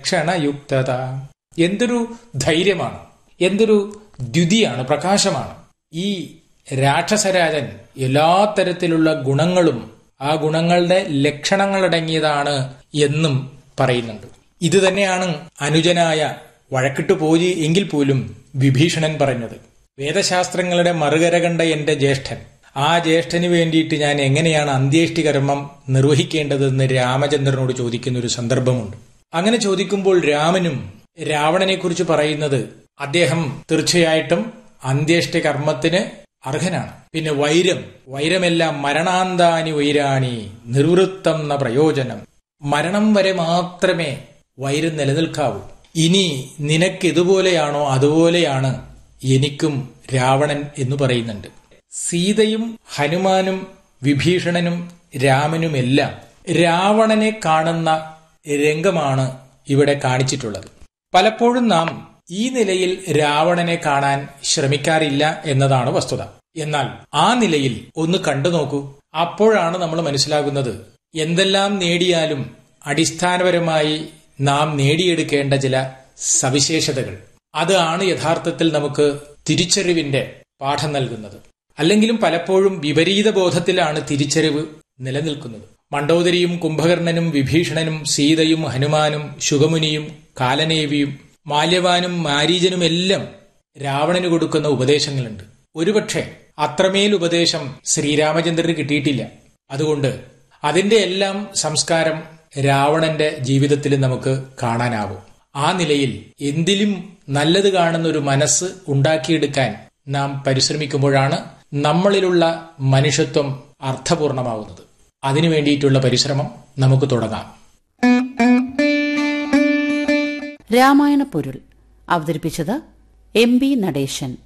ലക്ഷണയുക്തത എന്തൊരു ധൈര്യമാണ് എന്തൊരു ദ്യുതിയാണ് പ്രകാശമാണ് ഈ രാക്ഷസരാജൻ എല്ലാ തരത്തിലുള്ള ഗുണങ്ങളും ആ ഗുണങ്ങളുടെ ലക്ഷണങ്ങളടങ്ങിയതാണ് എന്നും പറയുന്നുണ്ട് ഇത് തന്നെയാണ് അനുജനായ വഴക്കിട്ടു പോയി എങ്കിൽ പോലും വിഭീഷണൻ പറഞ്ഞത് വേദശാസ്ത്രങ്ങളുടെ മറുകര കണ്ട എന്റെ ജ്യേഷ്ഠൻ ആ ജ്യേഷ്ഠന് വേണ്ടിയിട്ട് ഞാൻ എങ്ങനെയാണ് അന്ത്യേഷ്ടി കർമ്മം നിർവഹിക്കേണ്ടതെന്ന് രാമചന്ദ്രനോട് ചോദിക്കുന്ന ഒരു സന്ദർഭമുണ്ട് അങ്ങനെ ചോദിക്കുമ്പോൾ രാമനും രാവണനെക്കുറിച്ച് പറയുന്നത് അദ്ദേഹം തീർച്ചയായിട്ടും അന്ത്യേഷ്ടി കർമ്മത്തിന് അർഹനാണ് പിന്നെ വൈരം വൈരമെല്ലാം മരണാന്താനി വൈരാണി നിർവൃത്തം ന പ്രയോജനം മരണം വരെ മാത്രമേ വൈരം നിലനിൽക്കാവൂ ഇനി നിനക്ക് ഇതുപോലെയാണോ അതുപോലെയാണ് എനിക്കും രാവണൻ എന്ന് പറയുന്നുണ്ട് സീതയും ഹനുമാനും വിഭീഷണനും രാമനുമെല്ലാം രാവണനെ കാണുന്ന രംഗമാണ് ഇവിടെ കാണിച്ചിട്ടുള്ളത് പലപ്പോഴും നാം ഈ നിലയിൽ രാവണനെ കാണാൻ ശ്രമിക്കാറില്ല എന്നതാണ് വസ്തുത എന്നാൽ ആ നിലയിൽ ഒന്ന് കണ്ടു നോക്കൂ അപ്പോഴാണ് നമ്മൾ മനസ്സിലാകുന്നത് എന്തെല്ലാം നേടിയാലും അടിസ്ഥാനപരമായി നാം നേടിയെടുക്കേണ്ട ചില സവിശേഷതകൾ അതാണ് യഥാർത്ഥത്തിൽ നമുക്ക് തിരിച്ചറിവിന്റെ പാഠം നൽകുന്നത് അല്ലെങ്കിലും പലപ്പോഴും വിപരീത ബോധത്തിലാണ് തിരിച്ചറിവ് നിലനിൽക്കുന്നത് മണ്ഡോദരിയും കുംഭകർണനും വിഭീഷണനും സീതയും ഹനുമാനും ശുഗമുനിയും കാലനേവിയും മാല്യവാനും മാരീജനുമെല്ലാം രാവണന് കൊടുക്കുന്ന ഉപദേശങ്ങളുണ്ട് ഒരുപക്ഷെ അത്രമേൽ ഉപദേശം ശ്രീരാമചന്ദ്രന് കിട്ടിയിട്ടില്ല അതുകൊണ്ട് അതിന്റെ എല്ലാം സംസ്കാരം രാവണന്റെ ജീവിതത്തിൽ നമുക്ക് കാണാനാവും ആ നിലയിൽ എന്തിലും നല്ലത് കാണുന്ന ഒരു മനസ്സ് ഉണ്ടാക്കിയെടുക്കാൻ നാം പരിശ്രമിക്കുമ്പോഴാണ് നമ്മളിലുള്ള മനുഷ്യത്വം അർത്ഥപൂർണമാവുന്നത് അതിനു വേണ്ടിയിട്ടുള്ള പരിശ്രമം നമുക്ക് തുടങ്ങാം രാമായണ പൊരുൾ അവതരിപ്പിച്ചത് എം ബി നടേശൻ